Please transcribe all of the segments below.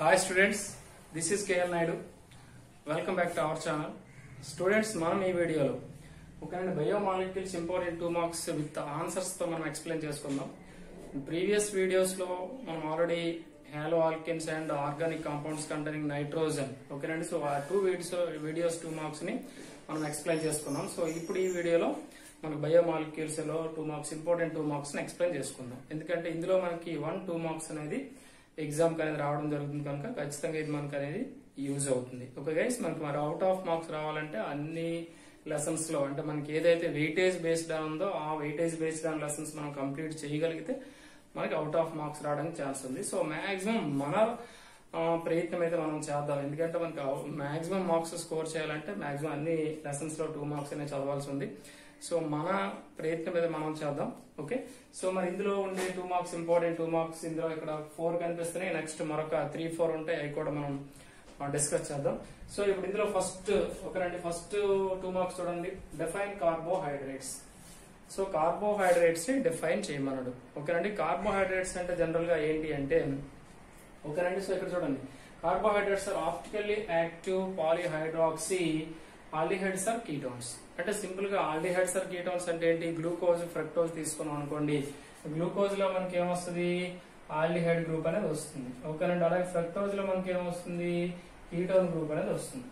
hi students this is KL Naidu welcome back to our channel students మనం ఈ వీడియోలో ఒక bio molecules important two marks with answers తో మనం ఎక్స్ప్లెయిన్ చేసుకుందాం ప్రీవియస్ వీడియోస్ లో మనం already haloalkanes and organic compounds containing nitrogen ఓకేనండి సో ఆ two videos videos two marks ని మనం ఎక్స్ప్లెయిన్ చేసుకున్నాం సో ఇప్పుడు ఈ వీడియోలో మన బయో మాలిక్యూల్స్ లో two marks important two marks ని ఎక్స్ప్లెయిన్ చేసుకుందాం ఎందుకంటే ఇందులో మనకి వన్ టూ మార్క్స్ అనేది ఎగ్జామ్ అనేది రావడం జరుగుతుంది కనుక ఖచ్చితంగా ఇది మనకు అనేది యూజ్ అవుతుంది ఓకే గైస్ మనకి మరి అవుట్ ఆఫ్ మార్క్స్ రావాలంటే అన్ని లెసన్స్ లో అంటే మనకి ఏదైతే వెయిటేజ్ బేస్డ్ ఉందో ఆ వెయిటేజ్ బేస్డ్ ఆన్ లెసన్స్ మనం కంప్లీట్ చేయగలిగితే మనకి అవుట్ ఆఫ్ మార్క్స్ రావడానికి ఛాన్స్ ఉంది సో మాక్సిమం మన ఆ, ప్రయత్నం అయితే మనం చేద్దాం ఎందుకంటే మనకి మాక్సిమం మార్క్స్ స్కోర్ చేయాలంటే మాక్సిమం అన్ని లెసన్స్ లో టూ మార్క్స్ అనేవి చదవాల్సి ఉంది సో మన ప్రయత్నం అయితే మనం చేద్దాం ఓకే సో మరి ఇందులో ఉండే two marks important two marks ఇందులో ఇక్కడ ఫోర్ కనిపిస్తున్నాయి నెక్స్ట్ మరొక త్రీ ఫోర్ ఉంటాయి అవి కూడా మనం డిస్కస్ చేద్దాం సో ఇప్పుడు ఇందులో ఫస్ట్ ఒక రెండు ఫస్ట్ టూ మార్క్స్ చూడండి డిఫైన్ కార్బోహైడ్రేట్స్ సో కార్బోహైడ్రేట్స్ ని డిఫైన్ చేయమన్నాడు ఓకేనండి కార్బోహైడ్రేట్స్ అంటే జనరల్ గా ఏంటి అంటే ఓకేనండి సో ఇక్కడ చూడండి carbohydrates are optically active polyhydroxy aldehydes or ketones అంటే సింపుల్ గా ఆల్డిహైడ్స్ ఆర్ కీటోన్స్ అంటే ఏంటి గ్లూకోజ్ ఫ్రక్టోజ్ తీసుకున్నాం అనుకోండి గ్లూకోజ్ లో మనకి ఏమొస్తుంది ఆల్డిహైడ్ గ్రూప్ అనేది వస్తుంది ఓకేనండి అలాగే ఫ్రక్టోజ్ లో మనకి ఏమొస్తుంది కీటోన్ గ్రూప్ అనేది వస్తుంది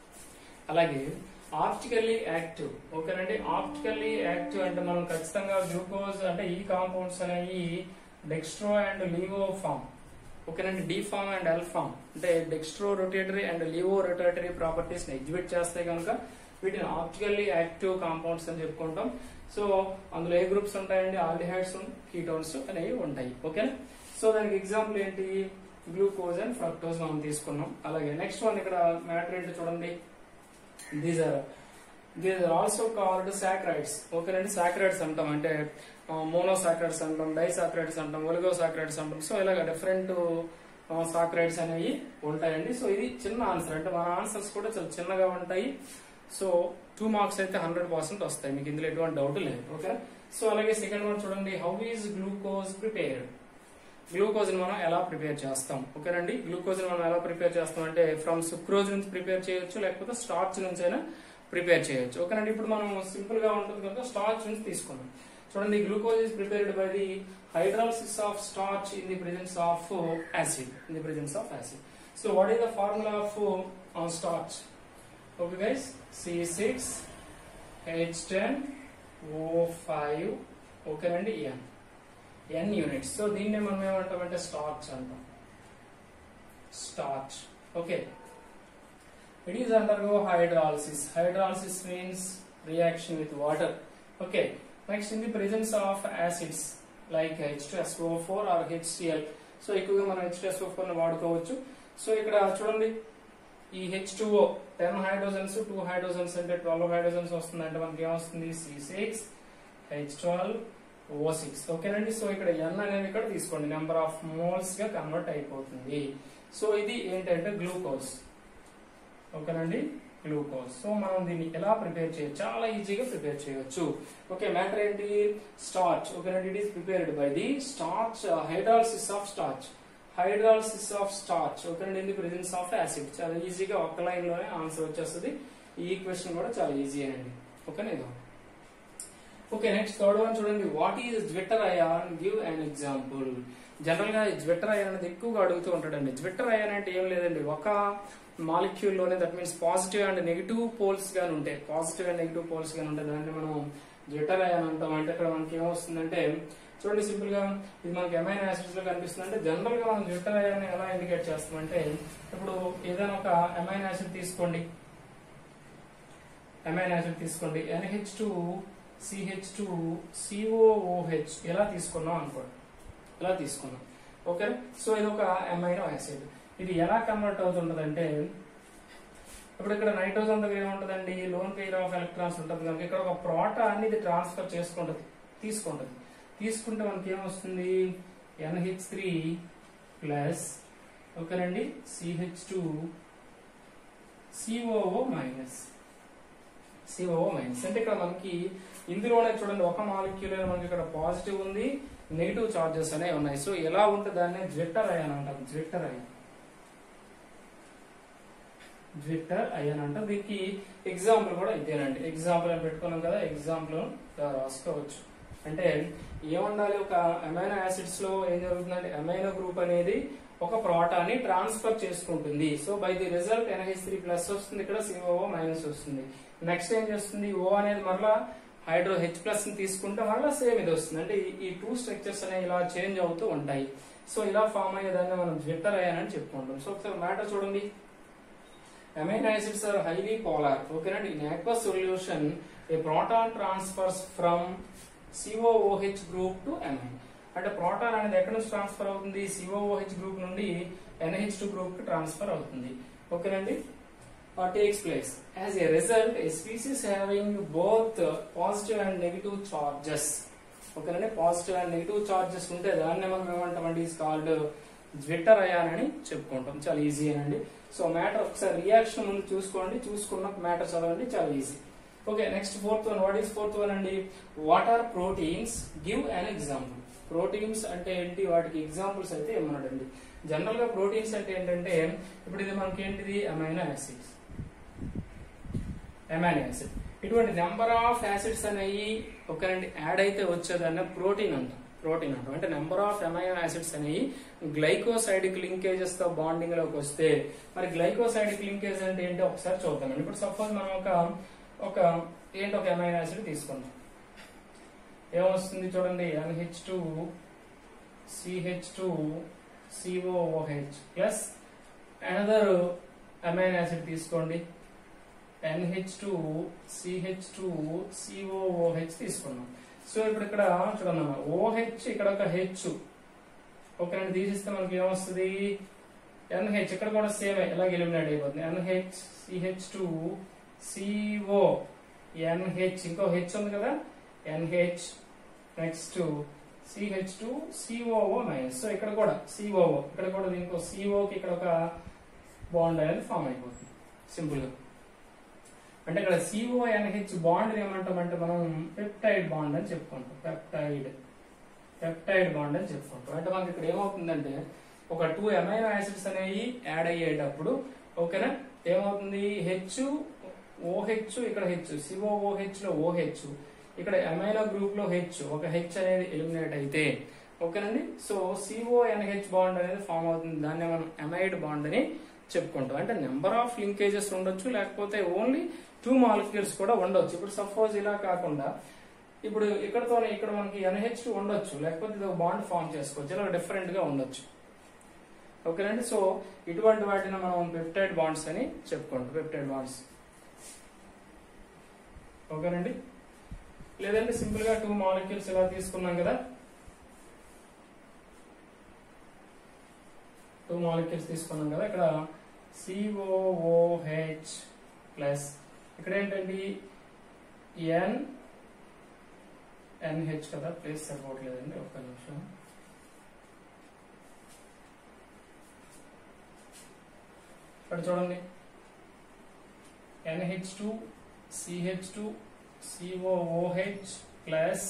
అలాగే ఆప్టికల్లీ యాక్టివ్ ఓకేనండి ఆప్టికల్లీ యాక్టివ్ అంటే మనం ఖచ్చితంగా గ్లూకోజ్ అంటే ఈ కాంపౌండ్స్ అనేవి డెక్స్ట్రో అండ్ లీవో ఫామ్ ఓకేనండి D form and L form అంటే dextro rotatory and laevo rotatory properties ని ఎగ్జిబిట్ చేస్తే కనుక వీటిని ఆప్టికల్లీ యాక్టివ్ కాంపౌండ్స్ అని చెప్పుకుంటాం సో అందులో ఏ గ్రూప్స్ ఉంటాయండి ఆల్డిహైడ్స్ కీటోన్స్ అనేవి ఉంటాయి ఓకేనా సో దానికి ఎగ్జాంపుల్ ఏంటి గ్లూకోజ్ అండ్ ఫ్రక్టోజ్ మనం తీసుకున్నాం అలాగే నెక్స్ట్ వన్ ఇక్కడ మ్యాటర్ ఏంటి చూడండి these are these are also called saccharides ఓకేనండి సాక్రైడ్స్ అంటాం అంటే మోనోసాక్రైడ్స్ అంటాం డైసాక్రైడ్స్ అంటాం ఒలిగో సాక్రైడ్స్ అంటాం సో ఇలాగ డిఫరెంట్ సాక్రైడ్స్ అనేవి ఉంటాయండి సో ఇది చిన్న ఆన్సర్ అంటే మన ఆన్సర్స్ కూడా చాలా చిన్నగా ఉంటాయి సో టూ మార్క్స్ అయితే హండ్రెడ్ పర్సెంట్ వస్తాయి మీకు ఇందులో ఎటువంటి డౌట్ లేదు ఓకే సో అలాగే సెకండ్ వన్ చూడండి how is glucose prepared glucose ని మనం ఎలా ప్రిపేర్ చేస్తాం ఓకేనండి గ్లూకోజ్ ని మనం ఎలా ప్రిపేర్ చేస్తాం అంటే ఫ్రమ్ సుక్రోజ్ నుంచి ప్రిపేర్ చేయొచ్చు లేకపోతే స్టార్చ్ నుంచి అయినా ప్రిపేర్ చేయొచ్చు ఓకేనండి ఇప్పుడు మనం సింపుల్ గా ఉంటుంది కనుక స్టార్చ్ నుంచి తీసుకున్నాం చూడండి glucose is prepared by the hydrolysis of starch in the presence of acid in the presence of acid so what is the formula of starch okay guys సి6 హెచ్10 ఓ5 ఓకేనండి ఎన్ ఎన్ యూనిట్స్ సో దీన్ని మనం ఏమంటామంటే స్టార్చ్ అంటాం starch okay it is undergo hydrolysis hydrolysis means reaction with water okay next in the presence of acids like H2SO4 or HCl so ఎక్కువగా మనం H2SO4 ని వాడుకోవచ్చు so ఇక్కడ చూడండి ఈ H2O ten hydrogens two hydrogens అంటే twelve hydrogens వస్తుంది అంటే మనకి ఏమొస్తుంది C six H twelve O six ఓకేనండి సో ఇక్కడ ఎన్ అనేది ఇక్కడ తీసుకోండి నెంబర్ ఆఫ్ మోల్స్ గా కన్వర్ట్ అయిపోతుంది సో ఇది ఏంటంటే గ్లూకోజ్ ఓకేనండి గ్లూకోజ్ సో మనం దీన్ని ఎలా ప్రిపేర్ చేయొచ్చు చాలా ఈజీగా ప్రిపేర్ చేయొచ్చు ఓకే మ్యాటర్ ఏంటి స్టార్చ్ ఓకేనండి it is prepared by the starch hydrolysis of starch hydrolysis of starch ఓకేనండి in the presence of acid చాలా ఈజీగా ఒక్క లైన్ లోనే ఆన్సర్ వచ్చేస్తుంది ఈ ఈక్వేషన్ కూడా చాలా ఈజీ అండి ఓకేనా ఇదో ఓకే నెక్స్ట్ థర్డ్ వన్ చూడండి what is zwitterion give an example general గా జ్విట్టర్ అయాన్ అనేది ఎక్కువగా అడుగుతూ ఉంటాడండి జ్విట్టర్ అయాన్ అంటే ఏం లేదండి ఒక మాలిక్యూల్ లోనే that means positive and negative poles గాని ఉంటాయి పాజిటివ్ అండ్ నెగిటివ్ పోల్స్ గాని ఉంటాయి దాన్ని మనం జ్విట్టర్ అయాన్ అంటాం అంటే ఇక్కడ మనకి ఏమొస్తుందంటే చూడండి సింపుల్ గా ఇది మనకి ఎమైన్ యాసిడ్స్ లో కనిపిస్తుంది అంటే జనరల్ గా మనం జ్విట్టర్ అయాన్ ఎలా ఇండికేట్ చేస్తామంటే ఇప్పుడు ఏదైనా ఒక ఎమైన్ యాసిడ్ తీసుకోండి ఎమైన్ యాసిడ్ తీసుకోండి NH two CH two COOH ఎలా తీసుకున్నాం అనుకోండి ఎలా తీసుకున్నాం ఓకే సో ఇది ఒక ఎమైనో యాసిడ్ ఇది ఎలా కన్వర్ట్ అవుతుంటదంటే ఇప్పుడు ఇక్కడ నైట్రోజన్ దగ్గర ఏముంటదండి లోన్ పెయిర్ ఆఫ్ ఎలక్ట్రాన్స్ ఉంటుంది కనుక ఇక్కడ ఒక ప్రోటాన్ ఇది ట్రాన్స్ఫర్ చేసుకుంటది తీసుకుంటది తీసుకుంటే మనకి ఏమొస్తుంది ఎన్హెచ్ త్రీ ప్లస్ ఓకేనండి CH two COO minus CO minus అంటే ఇక్కడ మనకి ఇందులోనే చూడండి ఒక మాలిక్యూల్ మనకి ఇక్కడ పాజిటివ్ ఉంది నెగిటివ్ చార్జెస్ అనేవి ఉన్నాయి సో ఎలా ఉంటే దాన్ని జ్విట్టర్ అయాన్ అంటారు జ్విట్టర్ అయాన్ ట్విట్టర్ అయ్యాను అంట దీనికి ఎగ్జాంపుల్ కూడా ఇదేనండి ఎగ్జాంపుల్ అని పెట్టుకున్నాం కదా ఎగ్జాంపుల్ రాసుకోవచ్చు అంటే ఏముండాలి ఒక అమైనో యాసిడ్స్ లో ఏం జరుగుతుందంటే అమైనో గ్రూప్ అనేది ఒక ప్రోటాన్ని ట్రాన్స్ఫర్ చేసుకుంటుంది so by the result NH three plus వస్తుంది ఇక్కడ సిఓఓ మైనస్ వస్తుంది నెక్స్ట్ ఏం చేస్తుంది ఓ అనేది మరలా హైడ్రో హెచ్ ప్లస్ ని తీసుకుంటే మరలా సేమ్ ఇది వస్తుంది అంటే ఈ- ఈ టూ స్ట్రక్చర్స్ అనేవి ఇలా చేంజ్ అవుతూ ఉంటాయి సో ఇలా ఫామ్ అయ్యేదాన్ని మనం ట్విట్టర్ అయ్యానని చెప్పుకుంటాం సో ఒకసారి మ్యాటర్ చూడండి amino acids are highly polar okay and in aqueous solution a proton transfers from COOH group to amine అంటే ప్రోటాన్ అనేది ఎక్కడ నుంచి ట్రాన్స్ఫర్ అవుతుంది సిఓఓహెచ్ గ్రూప్ నుండి ఎన్హెచ్ టూ గ్రూప్ కి ట్రాన్స్ఫర్ అవుతుంది ఓకేనండి takes place as a result a species having both positive and negative charges ఓకేనండి పాజిటివ్ అండ్ నెగిటివ్ చార్జెస్ ఉంటే దాన్ని మనం ఏమంటామండి ఈస్ కాల్డ్ జ్విట్టర్ అయాన్ అని చెప్పుకుంటాం చాలా ఈజీ అండి సో మ్యాటర్ ఒకసారి రియాక్షన్ ముందు చూసుకోండి చూసుకున్న మ్యాటర్ చదవండి చాలా easy okay next fourth one what is fourth one అండి what are proteins give an example proteins అంటే ఏంటి వాటికి ఎగ్జాంపుల్స్ అయితే ఏమన్నాడండి జనరల్ గా ప్రోటీన్స్ అంటే ఏంటంటే ఇప్పుడు ఇది మనకి ఏంటిది అమైనో యాసిడ్స్ అమైనో యాసిడ్ ఇటువంటి నెంబర్ ఆఫ్ యాసిడ్స్ అనేవి ఒకరండి యాడ్ అయితే వచ్చేదాన్ని ప్రోటీన్ అంటాం ప్రోటీన్ అంటాం అంటే నెంబర్ ఆఫ్ అమైనో యాసిడ్స్ అనేవి గ్లైకోసైడిక్ లింకేజెస్ తో బాండింగ్ లోకి వస్తే మరి గ్లైకోసైడిక్ లింకేజ్ అంటే ఏంటో ఒకసారి చూద్దామండి ఇప్పుడు సపోజ్ మనం ఒక ఒక ఏంటి ఒక అమైనో యాసిడ్ తీసుకుందాం ఏమొస్తుంది చూడండి NH two CH two COOH plus another amino acid తీసుకోండి NH two CH two COOH తీసుకున్నాం సో ఇప్పుడు ఇక్కడ చూడండి ఓహెచ్ ఇక్కడ ఒక హెచ్ ఓకే అండి తీసిస్తే మనకి ఏమొస్తుంది ఎన్హెచ్ ఇక్కడ కూడా సేమ్ ఎలాగ ఎలిమినేట్ అయిపోతుంది NH CH two CO NH ఇంకో హెచ్ ఉంది కదా NH next CH two COO minus so ఇక్కడ కూడా సిఓఓ ఇక్కడ కూడా దీనికి సిఓకి ఇక్కడ ఒక బాండ్ అనేది ఫామ్ అయిపోతుంది సింపుల్ గా అంటే ఇక్కడ సిఓ ఎన్హెచ్ బాండ్ ఏమంటామంటే మనం పెప్టైడ్ బాండ్ అని చెప్పుకుంటాం పెప్టైడ్ పెప్టైడ్ బాండ్ అని చెప్పుకుంటాం అంటే మనకి ఇక్కడ ఏమవుతుందంటే ఒక టూ అమైనో యాసిడ్స్ అనేవి యాడ్ అయ్యేటప్పుడు ఓకేనా ఏమవుతుంది హెచ్ ఓహెచ్ ఇక్కడ హెచ్ సిఓఓహెచ్ లో ఓహెచ్ ఇక్కడ అమైనో గ్రూప్ లో హెచ్ ఒక హెచ్ అనేది ఎలిమినేట్ అయితే ఓకేనండి సో సిఓఎన్హెచ్ బాండ్ అనేది ఫామ్ అవుతుంది దాన్ని మనం అమైడ్ బాండ్ అని చెప్పుకుంటాం అంటే నెంబర్ ఆఫ్ లింకేజెస్ ఉండొచ్చు లేకపోతే ఓన్లీ టూ మాలిక్యూల్స్ కూడా ఉండొచ్చు ఇప్పుడు సపోజ్ ఇలా కాకుండా ఇప్పుడు ఇక్కడతోనే ఇక్కడ మనకి ఎన్హెచ్ ఉండొచ్చు లేకపోతే ఇది ఒక బాండ్ ఫామ్ చేసుకోవచ్చు ఇలా డిఫరెంట్ గా ఉండొచ్చు ఓకేనండి సో ఇటువంటి వాటిని మనం పెప్టైడ్ బాండ్స్ అని చెప్పుకుంటాం పెప్టైడ్ బాండ్స్ ఓకేనండి లేదంటే సింపుల్ గా టూ మాలిక్యూల్స్ ఇలా తీసుకున్నాం కదా టూ మాలిక్యూల్స్ తీసుకున్నాం కదా ఇక్కడ సిఓఓహెచ్ ప్లస్ ఇక్కడ ఏంటండి ఎన్ ఎన్హెచ్ కదా ప్లేస్ సరిపోవట్లేదండి ఒక్క నిమిషం ఇక్కడ చూడండి NH two CH two COOH plus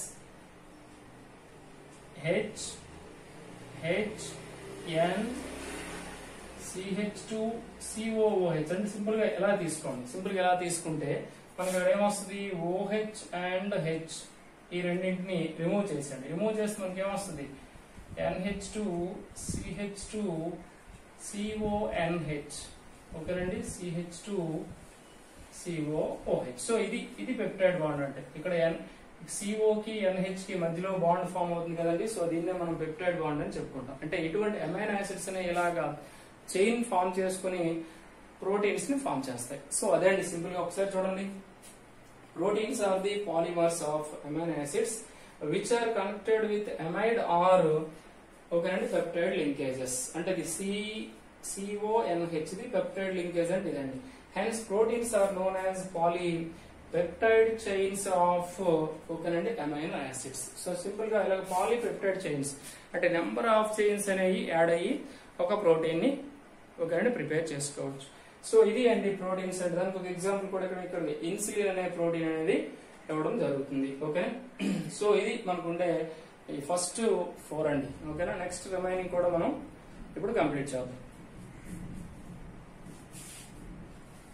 H H N CH two COOH అంటే సింపుల్ గా ఎలా తీసుకోండి సింపుల్ గా ఎలా తీసుకుంటే మనకి ఇక్కడ ఏమొస్తుంది ఓహెచ్ అండ్ హెచ్ ఈ రెండింటిని రిమూవ్ చేసండి రిమూవ్ చేస్తే మనకి ఏమొస్తుంది NH two CH two CONH ఓకేనండి సిహెచ్ టూ సిఓఓహెచ్ సో ఇది ఇది పెప్టైడ్ బాండ్ అంటే ఇక్కడ ఎన్ సిఓ కి ఎన్హెచ్ కి మధ్యలో బాండ్ ఫామ్ అవుతుంది కదండి సో దీన్నే మనం పెప్టైడ్ బాండ్ అని చెప్పుకుంటాం అంటే ఇటువంటి అమైనో యాసిడ్స్ నే ఇలాగా చైన్ ఫామ్ చేసుకుని ప్రోటీన్స్ ని ఫామ్ చేస్తాయి సో అదే అండి సింపుల్ గా ఒకసారి చూడండి proteins are the polymers of amino acids which are connected with amide or ఓకేనండి పెప్టైడ్ లింకేజెస్ అంటే ఇది C CONH the peptide linkage అంటే ఇదండి hence proteins are known as polypeptide chains of ఓకేనండి అమైనో యాసిడ్స్ సో సింపుల్ గా ఇలా polypeptide chains అంటే number of chains అనేవి యాడ్ అయ్యి ఒక ప్రోటీన్ ని ఓకేనండి ప్రిపేర్ చేసుకోవచ్చు సో ఇది అండి ప్రోటీన్స్ అంటే దానికి ఒక ఎగ్జాంపుల్ కూడా ఇక్కడ ఇక్కడ ఇన్సులిన్ అనే ప్రోటీన్ అనేది ఇవ్వడం జరుగుతుంది ఓకే సో ఇది మనకు ఉండే ఈ ఫస్ట్ ఫోర్ అండి ఓకేనా నెక్స్ట్ రిమైనింగ్ కూడా మనం ఇప్పుడు కంప్లీట్ చేద్దాం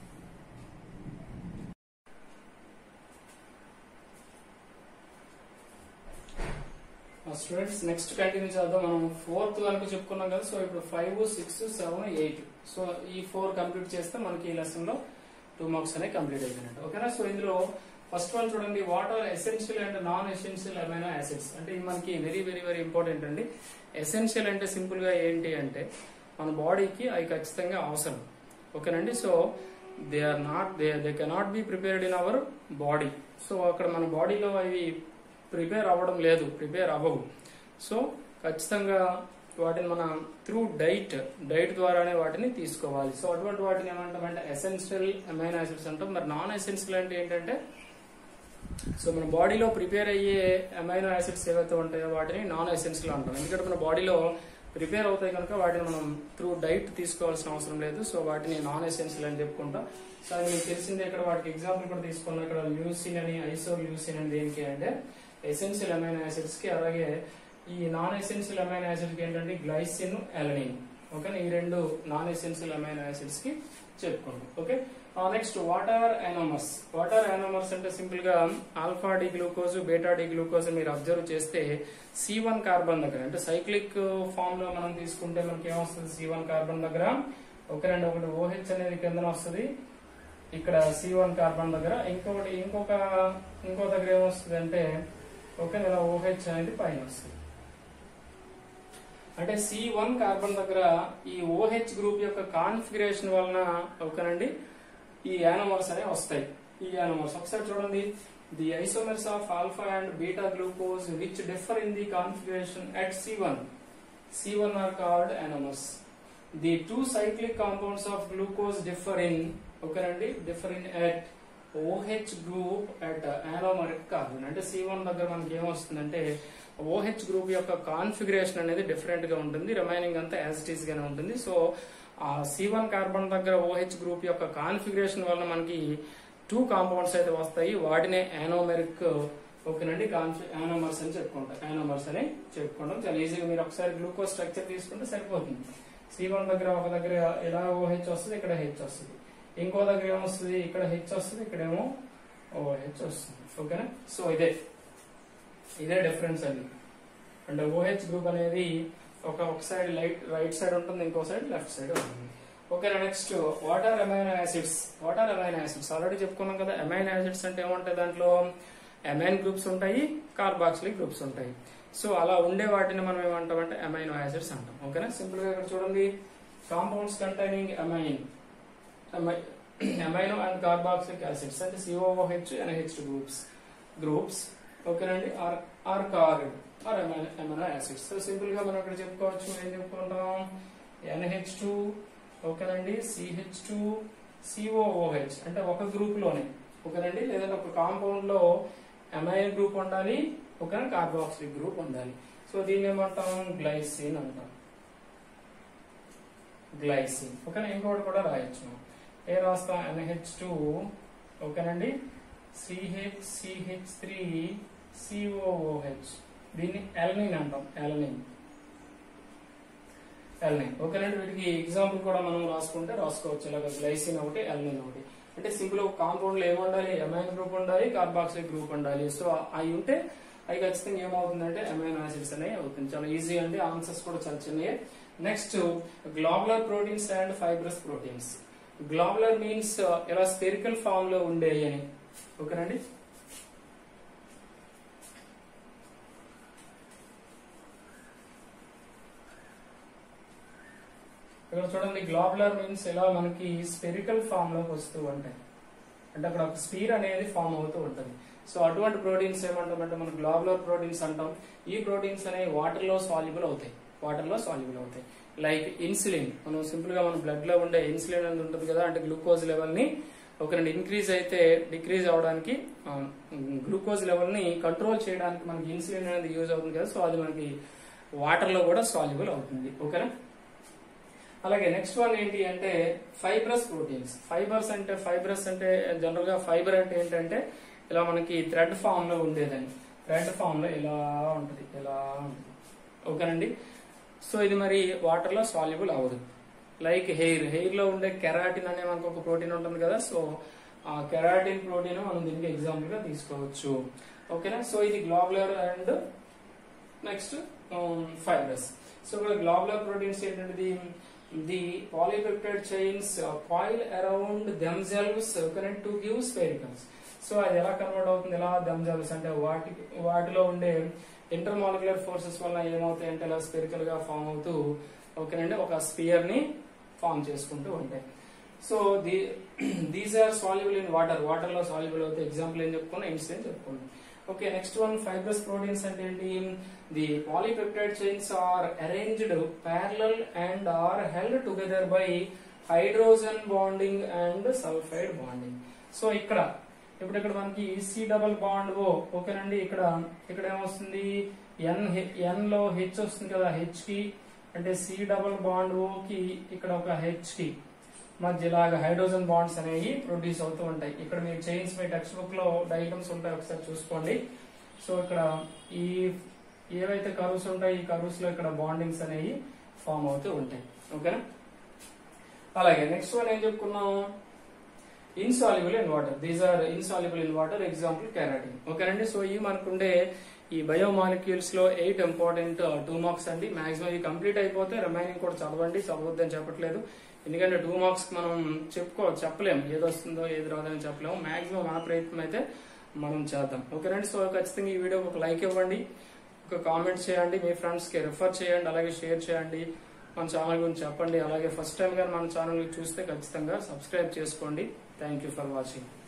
స్టూడెంట్స్ నెక్స్ట్ కంటిన్యూ చేద్దాం మనం ఫోర్త్ వరకు చెప్పుకున్నాం కదా సో ఇప్పుడు five six seven eight so ఈ ఫోర్ కంప్లీట్ చేస్తే మనకి ఈ లెసన్ లో టూ మార్క్స్ అనేవి కంప్లీట్ అయిపోయినట్టు ఓకేనా సో ఇందులో ఫస్ట్ వన్ చూడండి what are essential and non essential amino acids అంటే ఇది మనకి వెరీ వెరీ వెరీ ఇంపార్టెంట్ అండి ఎసెన్షియల్ అంటే సింపుల్ గా ఏంటి అంటే మన బాడీకి అవి ఖచ్చితంగా అవసరం ఓకేనండి so they are not they they cannot be prepared in our body so అక్కడ మన బాడీలో అవి ప్రిపేర్ అవ్వడం లేదు ప్రిపేర్ అవ్వవు సో ఖచ్చితంగా వాటిని మనం త్రూ డైట్ డైట్ ద్వారానే వాటిని తీసుకోవాలి సో అటువంటి వాటిని ఏమంటామంటే ఎసెన్షియల్ అమైనో యాసిడ్స్ అంటాం మరి నాన్ ఎసెన్షియల్ అంటే ఏంటంటే సో మన బాడీలో ప్రిపేర్ అయ్యే అమైనో యాసిడ్స్ ఏవైతే ఉంటాయో వాటిని నాన్ ఎసెన్షియల్ అంటాం ఎందుకంటే మన బాడీలో ప్రిపేర్ అవుతాయి కనుక వాటిని మనం త్రూ డైట్ తీసుకోవాల్సిన అవసరం లేదు సో వాటిని నాన్ ఎసెన్షియల్ అని చెప్పుకుంటాం సో అది మీకు తెలిసిందే ఇక్కడ వాటికి ఎగ్జాంపుల్ కూడా తీసుకున్నాం ఇక్కడ ల్యూసిన్ అని ఐసో ల్యూసిన్ అని దేనికి అంటే ఎసెన్షియల్ అమైనో యాసిడ్స్ కి అలాగే ఈ నాన్ ఎసెన్షియల్ అమైనో యాసిడ్ కి ఏంటంటే గ్లైసిన్ ఎలనిన్ ఓకే ఈ రెండు నాన్ ఎసెన్షియల్ అమైనో యాసిడ్స్ కి చెప్పుకుంటాం okay next what are anomers what are anomers అంటే సింపుల్ గా alpha D glucose beta D glucose మీరు అబ్జర్వ్ చేస్తే సి వన్ కార్బన్ దగ్గర అంటే సైక్లిక్ ఫామ్ లో మనం తీసుకుంటే మనకి ఏమొస్తుంది సి వన్ కార్బన్ దగ్గర ఒక రెండు ఒకటి ఓహెచ్ అనేది కిందన వస్తుంది ఇక్కడ సి వన్ కార్బన్ దగ్గర ఇంకొకటి ఇంకొక ఇంకో దగ్గర ఏమొస్తుంది అంటే ఓకే ఇలా ఓహెచ్ అనేది పైన వస్తుంది అంటే సి వన్ కార్బన్ దగ్గర ఈ ఓహెచ్ గ్రూప్ యొక్క కాన్ఫిగరేషన్ వలన ఓకేనండి ఈ యానోమర్స్ అనేవి వస్తాయి ఈ యానోమర్స్ ఒకసారి చూడండి the isomers of alpha and beta glucose which differ in the configuration at C one C one are called anomers the two cyclic compounds of glucose differ in ఓకేనండి differ in at OH group at anomeric carbon అంటే C one దగ్గర మనకి ఏమొస్తుందంటే OH group యొక్క configuration అనేది different గా ఉంటుంది remaining అంతా యాజిటీస్ గానే ఉంటుంది సో ఆ సి వన్ కార్బన్ దగ్గర ఓహెచ్ గ్రూప్ యొక్క కాన్ఫిగరేషన్ వల్ల మనకి టూ కాంపౌండ్స్ అయితే వస్తాయి వాటినే యానోమెరిక్ ఓకేనండి యానోమర్స్ అని చెప్పుకుంటాం యానోమర్స్ అని చెప్పుకుంటాం చాలా ఈజీగా మీరు ఒకసారి గ్లూకోజ్ స్ట్రక్చర్ తీసుకుంటే సరిపోతుంది సి వన్ దగ్గర ఒక దగ్గర ఎలా ఓహెచ్ వస్తుంది ఇక్కడ హెచ్ వస్తుంది ఇంకో దగ్గర ఏమొస్తుంది ఇక్కడ హెచ్ వస్తుంది ఇక్కడేమో ఓహెచ్ వస్తుంది ఓకేనా సో ఇదే ఇదే డిఫరెన్స్ అండి అంటే ఓహెచ్ గ్రూప్ అనేది ఒక ఒక సైడ్ లైట్ రైట్ సైడ్ ఉంటుంది ఇంకో సైడ్ లెఫ్ట్ సైడ్ ఉంటుంది okay next what are amino acids what are amino acids already చెప్పుకున్నాం కదా అమైనో యాసిడ్స్ అంటే ఏముంటాయి దాంట్లో అమైన్ గ్రూప్స్ ఉంటాయి కార్బాక్సిలిక్ గ్రూప్స్ ఉంటాయి సో అలా ఉండే వాటిని మనం ఏమంటామంటే అమైనో యాసిడ్స్ అంటాం ఓకేనా సింపుల్ గా ఇక్కడ చూడండి compounds containing amine amino and carboxylic acids అంటే సిఓఓహెచ్ ఎన్హెచ్ గ్రూప్స్ గ్రూప్స్ ఓకేనండి are are called are amino acids so simple గా మనం ఇక్కడ చెప్పుకోవచ్చు ఏం చెప్పుకుంటాం ఎన్హెచ్ టూ ఓకేనండి సిహెచ్ టూ సిఓఓహెచ్ అంటే ఒక గ్రూప్ లోనే ఓకేనండి లేదంటే ఒక కాంపౌండ్ లో అమైన్ గ్రూప్ ఉండాలి ఒక కార్బాక్సిలిక్ గ్రూప్ ఉండాలి సో దీన్ని ఏమంటాం గ్లైసిన్ అంటాం గ్లైసిన్ ఓకేనా ఇంకోటి కూడా రాయొచ్చు ఏ రాస్తాం ఎన్హెచ్ టూ ఓకేనండి సిహెచ్ సిహెచ్ త్రీ సిఓఓహెచ్ దీన్ని ఎల్నిన్ అంటాం ఎల్నిన్ ఎల్నిన్ ఓకేనండి వీటికి ఎగ్జాంపుల్ కూడా మనం రాసుకుంటే రాసుకోవచ్చు ఇలాగ గ్లైసిన్ ఒకటి ఎల్నిన్ ఒకటి అంటే సింపుల్ ఒక కాంపౌండ్ లో ఏముండాలి అమైన్ గ్రూప్ ఉండాలి కార్బాక్సిలిక్ గ్రూప్ ఉండాలి సో అవి ఉంటే అవి ఖచ్చితంగా ఏమవుతుందంటే అమైనో యాసిడ్స్ అనేవి అవుతుంది చాలా ఈజీ అండి ఆన్సర్స్ కూడా చాలా చిన్నవి next globular proteins and fibrous proteins globular means ఇలా స్పెరికల్ ఫామ్ లో ఉండేవి అని ఓకేనండి ఇక్కడ చూడండి గ్లోబులర్ మీన్స్ ఇలా మనకి స్పెరికల్ ఫామ్ లోకి వస్తూ ఉంటాయి అంటే అక్కడ ఒక స్పీర్ అనేది ఫామ్ అవుతూ ఉంటుంది సో అటువంటి ప్రోటీన్స్ ఏమంటామంటే మనం గ్లోబులర్ ప్రోటీన్స్ అంటాం ఈ ప్రోటీన్స్ అనేవి వాటర్ లో సాల్యుబుల్ అవుతాయి వాటర్ లో సాల్యుబుల్ అవుతాయి లైక్ ఇన్సులిన్ మనం సింపుల్ గా మన బ్లడ్ లో ఉండే ఇన్సులిన్ అనేది ఉంటుంది కదా అంటే గ్లూకోజ్ లెవెల్ ని ఒక రెండు ఇంక్రీజ్ అయితే డిక్రీజ్ అవడానికి గ్లూకోజ్ లెవెల్ ని కంట్రోల్ చేయడానికి మనకి ఇన్సులిన్ అనేది యూజ్ అవుతుంది కదా సో అది మనకి వాటర్ లో కూడా సాల్యుబుల్ అవుతుంది ఓకేనా అలాగే నెక్స్ట్ వన్ ఏంటి అంటే ఫైబ్రస్ ప్రోటీన్స్ ఫైబర్స్ అంటే ఫైబ్రస్ అంటే జనరల్ గా ఫైబర్ అంటే ఏంటంటే ఇలా మనకి థ్రెడ్ ఫామ్ లో ఉండేదని థ్రెడ్ ఫామ్ లో ఇలా ఉంటుంది ఇలా ఉంటుంది ఓకేనండి సో ఇది మరి వాటర్ లో సాల్యుబుల్ అవ్వదు లైక్ హెయిర్ హెయిర్ లో ఉండే కెరాటిన్ అనే మనకు ఒక ప్రోటీన్ ఉంటుంది కదా సో ఆ కెరాటిన్ ప్రోటీన్ మనం దీనికి ఎగ్జాంపుల్ గా తీసుకోవచ్చు ఓకేనా సో ఇది globular and next fibrous so ఇక్కడ గ్లోబులర్ ప్రోటీన్స్ ఏంటంటే the polypeptide chains coil around themselves connect to give sphericals so అది ఎలా కన్వర్ట్ అవుతుంది ఎలా దెమ్సెల్వ్స్ అంటే వాటి వాటిలో ఉండే ఇంటర్మాలిక్యులర్ ఫోర్సెస్ వల్ల ఏమవుతాయి అంటే ఇలా స్పెరికల్ గా ఫామ్ అవుతూ ఓకేనండి ఒక స్పియర్ ని ఫామ్ చేసుకుంటూ ఉంటాయి so the these are soluble in water water లో సాల్యుబుల్ అవుతాయి ఎగ్జాంపుల్ ఏం చెప్పుకున్నా ఇన్సిడెంట్ చెప్పుకున్నాం okay next one fibrous proteins అంటే ఏంటి the polypeptide chains are arranged parallel and are held together by hydrogen bonding and sulphide bonding so ఇక్కడ ఇప్పుడు ఇక్కడ మనకి సి డబల్ బాండ్ ఓ ఓకేనండి ఇక్కడ ఇక్కడ ఏమొస్తుంది ఎన్ ఎన్ లో హెచ్ వస్తుంది కదా హెచ్ కి అంటే సి డబల్ బాండ్ ఓ కి ఇక్కడ ఒక హెచ్ కి మధ్య ఇలాగ హైడ్రోజన్ బాండ్స్ అనేవి ప్రొడ్యూస్ అవుతూ ఉంటాయి ఇక్కడ మీరు చైన్స్ మీ టెక్స్ట్ బుక్ లో డయాగ్రమ్స్ ఉంటాయి ఒకసారి చూసుకోండి సో ఇక్కడ ఈ ఏవైతే కర్వ్స్ ఉంటాయి ఈ కర్వ్స్ లో ఇక్కడ బాండింగ్స్ అనేవి ఫామ్ అవుతూ ఉంటాయి ఓకేనా అలాగే నెక్స్ట్ వన్ ఏం చెప్పుకున్నాం insoluble in water these are insoluble in water example keratin ఓకేనండి సో ఈ మనకుండే ఈ బయో మాలిక్యూల్స్ లో ఎయిట్ ఇంపార్టెంట్ టూ మార్క్స్ అండి మాక్సిమం ఇవి కంప్లీట్ అయిపోతే రిమైనింగ్ కూడా చదవండి చదవద్దని చెప్పట్లేదు ఎందుకంటే టూ మార్క్స్ మనం చెప్పుకో చెప్పలేము ఏది వస్తుందో ఏది రాదని చెప్పలేము మాక్సిమం మన ప్రయత్నం అయితే మనం చేద్దాం ఓకేనండి సో ఖచ్చితంగా ఈ వీడియోకి ఒక లైక్ ఇవ్వండి ఒక కామెంట్ చేయండి మీ ఫ్రెండ్స్ కి రిఫర్ చేయండి అలాగే షేర్ చేయండి మన ఛానల్ గురించి చెప్పండి అలాగే ఫస్ట్ టైం కానీ మన ఛానల్ చూస్తే ఖచ్చితంగా సబ్స్క్రైబ్ చేసుకోండి థ్యాంక్ యూ ఫర్ వాచింగ్